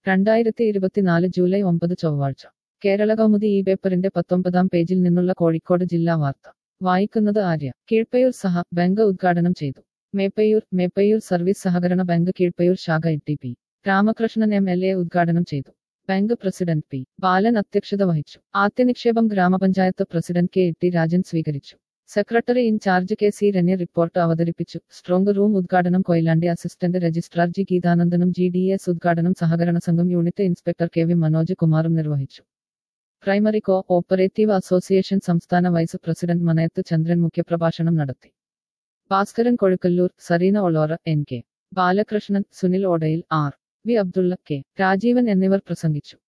രണ്ടായിരത്തി ഇരുപത്തിനാല് ജൂലൈ ഒമ്പത് ചൊവ്വാഴ്ച കേരള കൗമുദി ഈ പേപ്പറിന്റെ പത്തൊമ്പതാം പേജിൽ നിന്നുള്ള കോഴിക്കോട് ജില്ലാ വാർത്ത വായിക്കുന്നത് ആര്യ കീഴ്പയൂർ സഹ ബാങ്ക് ഉദ്ഘാടനം ചെയ്തു മേപ്പയൂർ മേപ്പയൂർ സർവീസ് സഹകരണ ബാങ്ക് കീഴ്പയൂർ ശാഖ T P Ramakrishnan M L A ഉദ്ഘാടനം ചെയ്തു ബാങ്ക് പ്രസിഡന്റ് പി ബാലൻ അധ്യക്ഷത വഹിച്ചു ആദ്യനിക്ഷേപം ഗ്രാമപഞ്ചായത്ത് പ്രസിഡന്റ് കെ ടി രാജൻ സ്വീകരിച്ചു secretary in charge K C Ranya report അവതരിപ്പിച്ചു സ്ട്രോങ് റൂം ഉദ്ഘാടനം കൊയിലാണ്ടി അസിസ്റ്റന്റ് രജിസ്ട്രാർ ജി ഗീതാനന്ദനും ജി ഡി എസ് ഉദ്ഘാടനം സഹകരണ സംഘം unit inspector K V Manoj കുമാറും നിർവഹിച്ചു പ്രൈമറി കോ ഓപ്പറേറ്റീവ് അസോസിയേഷൻ സംസ്ഥാന വൈസ് പ്രസിഡന്റ് മനയത്ത് ചന്ദ്രൻ മുഖ്യപ്രഭാഷണം നടത്തി Bhaskaran Kozhukkallur Sareena Olora N K Balakrishnan Sunil Odayil R V Abdulla K Rajeevan എന്നിവർ പ്രസംഗിച്ചു